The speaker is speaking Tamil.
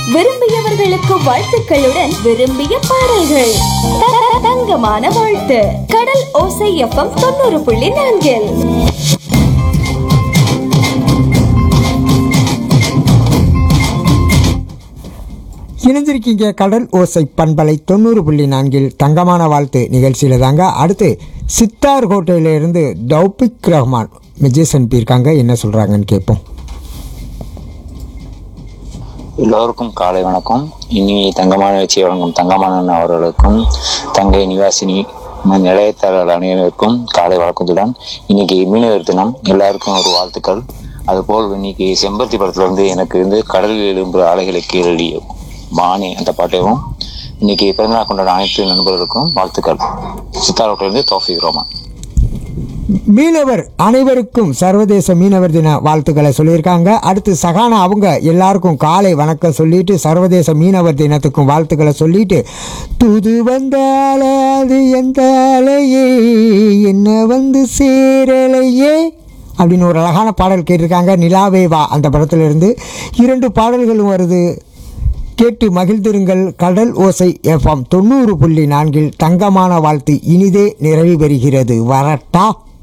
விரும்பியவர்களுக்கு வாழ்த்துக்களுடன் விரும்பிய பாடல்கள் த- த- தங்கமான வாழ்த்து கடல் ஓசை எஃப்எம் தொண்ணூறு புள்ளி நான்கில் இணைஞ்சிருக்கீங்க கடல் ஓசை பண்பலை தொண்ணூறு புள்ளி நான்கில் தங்கமான வாழ்த்து நிகழ்ச்சியில் தாங்க அடுத்து சித்தார் கோட்டையிலிருந்து தௌபிக் ரஹ்மான் மெஜேஸ் அனுப்பியிருக்காங்க என்ன சொல்கிறாங்கன்னு கேட்போம் எல்லோருக்கும் காலை வணக்கம் இனி தங்கமான நிகழ்ச்சி வழங்கும் தங்கமான அவர்களுக்கும் தங்கை நிவாசினி ம- நிலையத்தாளர் அனைவருக்கும் காலை வணக்கத்துடன் இன்னைக்கு மீனவர் தினம் எல்லாருக்கும் ஒரு வாழ்த்துக்கள் அதுபோல் இன்னைக்கு செம்பருத்தி படத்துல வந்து எனக்கு வந்து கடலில் எழும்புற அலைகளை கீழடி மானி அந்த பாட்டையும் இன்னைக்கு பிறந்தநாள் கொண்டாட அனைத்து நண்பர்களுக்கும் வாழ்த்துக்கள் சித்தாரோட்டிலிருந்து தோஃபி ரோமான் மீனவர் அனைவருக்கும் சர்வதேச மீனவர் தின வாழ்த்துக்களை சொல்லியிருக்காங்க அடுத்து சகானா அவங்க எல்லாருக்கும் காலை வணக்கம் சொல்லிட்டு சர்வதேச மீனவர் தினத்துக்கும் வாழ்த்துக்களை சொல்லிட்டு துது வந்தால அது எந்த அலையே என்ன வந்து சேரலையே அப்படின்னு ஒரு அழகான பாடல் கேட்டிருக்காங்க நிலாவே வா அந்த படத்துல இருந்து இரண்டு பாடல்களும் வருது கேட்டு மகிழ்ந்திருங்கள் கடல் ஓசை எஃப்எம் தொண்ணூறு புள்ளி நான்கில் தங்கமான வாழ்த்து இனிதே நிறைவு பெறுகிறது வரட்டா